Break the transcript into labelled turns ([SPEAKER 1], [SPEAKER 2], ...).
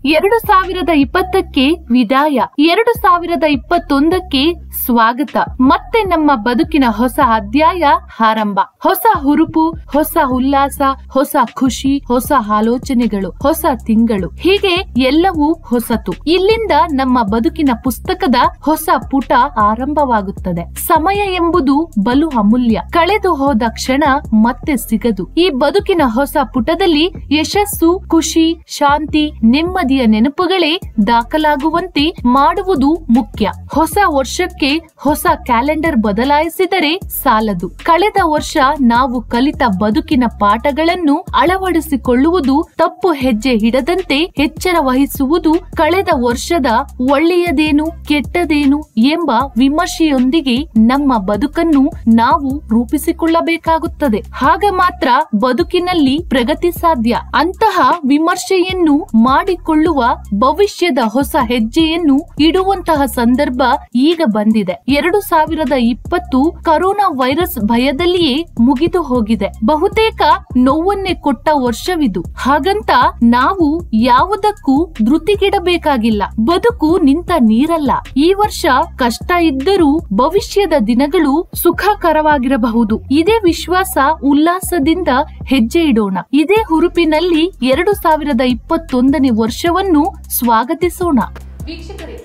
[SPEAKER 1] ಎರಡು ಸಾವಿರದ ಇಪ್ಪತ್ತಕ್ಕೆ ವಿದಾಯ ಎರಡು ಸಾವಿರದ ಇಪ್ಪತ್ತೊಂದಕ್ಕೆ ಸ್ವಾಗತ ಮತ್ತೆ ನಮ್ಮ ಬದುಕಿನ ಹೊಸ ಅಧ್ಯಾಯ ಆರಂಭ ಹೊಸ ಹುರುಪು ಹೊಸ ಉಲ್ಲಾಸ ಹೊಸ ಖುಷಿ ಹೊಸ ಆಲೋಚನೆಗಳು ಹೊಸ ತಿಂಗಳು ಹೀಗೆ ಎಲ್ಲವೂ ಹೊಸತು ಇಲ್ಲಿಂದ ನಮ್ಮ ಬದುಕಿನ ಪುಸ್ತಕದ ಹೊಸ ಪುಟ ಆರಂಭವಾಗುತ್ತದೆ ಸಮಯ ಎಂಬುದು ಬಲು ಅಮೂಲ್ಯ ಕಳೆದು ಹೋದ ಕ್ಷಣ ಮತ್ತೆ ಸಿಗದು ಈ ಬದುಕಿನ ಹೊಸ ಪುಟದಲ್ಲಿ ಯಶಸ್ಸು ಖುಷಿ ಶಾಂತಿ ನೆಮ್ಮದಿಯ ನೆನಪುಗಳೇ ದಾಖಲಾಗುವಂತೆ ಮಾಡುವುದು ಮುಖ್ಯ ಹೊಸ ವರ್ಷಕ್ಕೆ ಹೊಸ ಕ್ಯಾಲೆಂಡರ್ ಬದಲಾಯಿಸಿದರೆ ಸಾಲದು ಕಳೆದ ವರ್ಷ ನಾವು ಕಲಿತ ಬದುಕಿನ ಪಾಠಗಳನ್ನು ಅಳವಡಿಸಿಕೊಳ್ಳುವುದು ತಪ್ಪು ಹೆಜ್ಜೆ ಹಿಡದಂತೆ ಎಚ್ಚರ ವಹಿಸುವುದು ಕಳೆದ ವರ್ಷದ ಒಳ್ಳೆಯದೇನು ಕೆಟ್ಟದೇನು ಎಂಬ ವಿಮರ್ಶೆಯೊಂದಿಗೆ ನಮ್ಮ ಬದುಕನ್ನು ನಾವು ರೂಪಿಸಿಕೊಳ್ಳಬೇಕಾಗುತ್ತದೆ ಆಗ ಮಾತ್ರ ಬದುಕಿನಲ್ಲಿ ಪ್ರಗತಿ ಸಾಧ್ಯ ಅಂತಹ ವಿಮರ್ಶೆಯನ್ನು ಮಾಡಿಕೊಳ್ಳುವ ಭವಿಷ್ಯದ ಹೊಸ ಹೆಜ್ಜೆಯನ್ನು ಇಡುವಂತಹ ಸಂದರ್ಭ ಈಗ ಬಂದಿದೆ ಎರಡು ಸಾವಿರದ ಇಪ್ಪತ್ತು ಕರೋನಾ ವೈರಸ್ ಭಯದಲ್ಲಿಯೇ ಮುಗಿದು ಹೋಗಿದೆ ಬಹುತೇಕ ನೋವನ್ನೇ ಕೊಟ್ಟ ವರ್ಷವಿದು ಹಾಗಂತ ನಾವು ಯಾವುದಕ್ಕೂ ಧೃತಿಗಿಡಬೇಕಾಗಿಲ್ಲ ಬದುಕು ನಿಂತ ನೀರಲ್ಲ ಈ ವರ್ಷ ಕಷ್ಟ ಇದ್ದರೂ ಭವಿಷ್ಯದ ದಿನಗಳು ಸುಖಕರವಾಗಿರಬಹುದು ಇದೇ ವಿಶ್ವಾಸ ಉಲ್ಲಾಸದಿಂದ ಹೆಜ್ಜೆ ಇಡೋಣ ಇದೇ ಹುರುಪಿನಲ್ಲಿ ಎರಡು ಸಾವಿರದ ಇಪ್ಪತ್ತೊಂದನೇ ವರ್ಷವನ್ನು ಸ್ವಾಗತಿಸೋಣ
[SPEAKER 2] ವೀಕ್ಷಕರೇ